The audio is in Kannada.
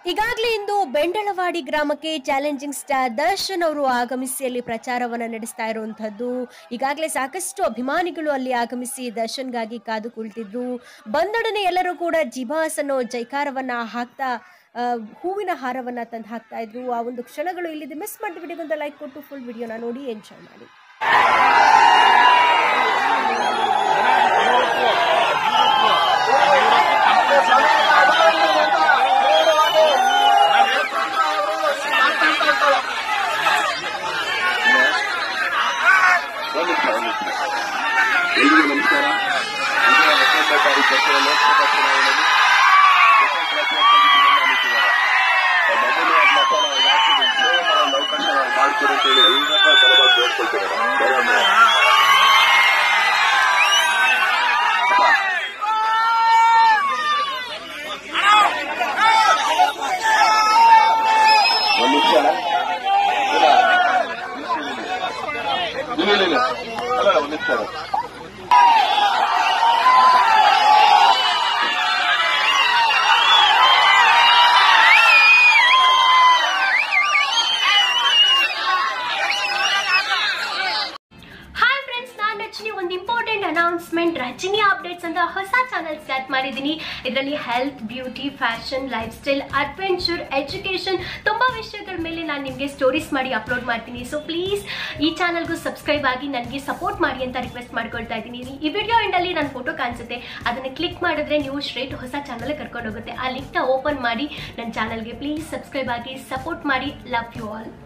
ಈಗಾಗಲೇ ಇಂದು ಬೆಂಡಳವಾಡಿ ಗ್ರಾಮಕ್ಕೆ ಚಾಲೆಂಜಿಂಗ್ ಸ್ಟಾರ್ ದರ್ಶನ್ ಅವರು ಆಗಮಿಸಿ ಅಲ್ಲಿ ಪ್ರಚಾರವನ್ನ ನಡೆಸ್ತಾ ಇರುವಂತಹದ್ದು ಈಗಾಗಲೇ ಸಾಕಷ್ಟು ಅಭಿಮಾನಿಗಳು ಅಲ್ಲಿ ಆಗಮಿಸಿ ದರ್ಶನ್ಗಾಗಿ ಕಾದು ಕುಳಿತಿದ್ರು ಬಂದೊಡನೆ ಎಲ್ಲರೂ ಕೂಡ ಜಿಬಾಸ್ ಅನ್ನೋ ಜೈಕಾರವನ್ನ ಹಾಕ್ತಾ ಆ, ಹೂವಿನ ಹಾರವನ್ನ ತಂದು ಹಾಕ್ತಾ ಇದ್ರು ಆ ಒಂದು ಕ್ಷಣಗಳು ಇಲ್ಲಿದೆ ಮಿಸ್ ಮಾಡಿದ ವಿಡಿಯೋಗೊಂದು ಲೈಕ್ ಕೊಟ್ಟು ಫುಲ್ ವಿಡಿಯೋನ ನೋಡಿ ಎಂಜಾಯ್ ಮಾಡಿ ಒಂದು ನಿಮಿಷ ಒಂದು ನಿಮಿಷ ಎಲ್ರಿಗೂ ನಮಸ್ಕಾರ ಇದೇ ಹತ್ತೊಂಬತ್ತು ತಾರೀಕು ವರ್ಷದ ಲೋಕಸಭಾ ಚುನಾವಣೆಯಲ್ಲಿ ಮೊದಲನೇ ಮತ ನಾವು ರಾಜ್ಯದ ಸೇವೆ ಮಾಡೋ ಅವಕಾಶ ನಾವು ಮಾಡ್ತೀವಿ ಅಂತ ಹೇಳಿ ಎಲ್ಲರನ್ನ ತಲೆಬಾಗಿ ಬೇಡ್ಕೊಳ್ತಿದ್ದಾರೆ ಒಂದು ನಿಮಿಷ ಇಲ್ಲ ಇಲ್ಲ ಇಲ್ಲ ಅಲ್ಲ ಒಂದು ನಿಮಿಷ ಹಾಯ್ ಫ್ರೆಂಡ್ಸ್ ನಾನು ರಚನಿ ಒಂದು ಇಂಪಾರ್ಟೆಂಟ್ ಅನೌನ್ಸ್ಮೆಂಟ್ ರಚನಿ ಅಪ್ಡೇಟ್ಸ್ ಅಂತ ಹೊಸ ಚಾನಲ್ ಸ್ಟಾರ್ಟ್ ಮಾಡಿದ್ದೀನಿ ಇದರಲ್ಲಿ health beauty fashion lifestyle adventure education ತುಂಬ ವಿಷಯಗಳ ಮೇಲೆ ನಾನು ನಿಮಗೆ ಸ್ಟೋರೀಸ್ ಮಾಡಿ ಅಪ್ಲೋಡ್ ಮಾಡ್ತೀನಿ ಸೊ ಪ್ಲೀಸ್ ಈ ಚಾನಲ್ಗೂ ಸಬ್ಸ್ಕ್ರೈಬ್ ಆಗಿ ನನಗೆ ಸಪೋರ್ಟ್ ಮಾಡಿ ಅಂತ ರಿಕ್ವೆಸ್ಟ್ ಮಾಡ್ಕೊಳ್ತಾ ಇದ್ದೀನಿ ಈ ವಿಡಿಯೋ ಎಂಡಲ್ಲಿ ನನ್ನ ಫೋಟೋ ಕಾಣಿಸುತ್ತೆ ಅದನ್ನು ಕ್ಲಿಕ್ ಮಾಡಿದ್ರೆ ನೀವು ಸ್ಟ್ರೇಟ್ ಹೊಸ ಚಾನಲ್ ಕರ್ಕೊಂಡು ಹೋಗುತ್ತೆ ಆ ಲಿಂಕ್ನ ಓಪನ್ ಮಾಡಿ ನನ್ನ ಚಾನಲ್ಗೆ ಪ್ಲೀಸ್ ಸಬ್ಸ್ಕ್ರೈಬ್ ಆಗಿ ಸಪೋರ್ಟ್ ಮಾಡಿ ಲವ್ ಯು ಆಲ್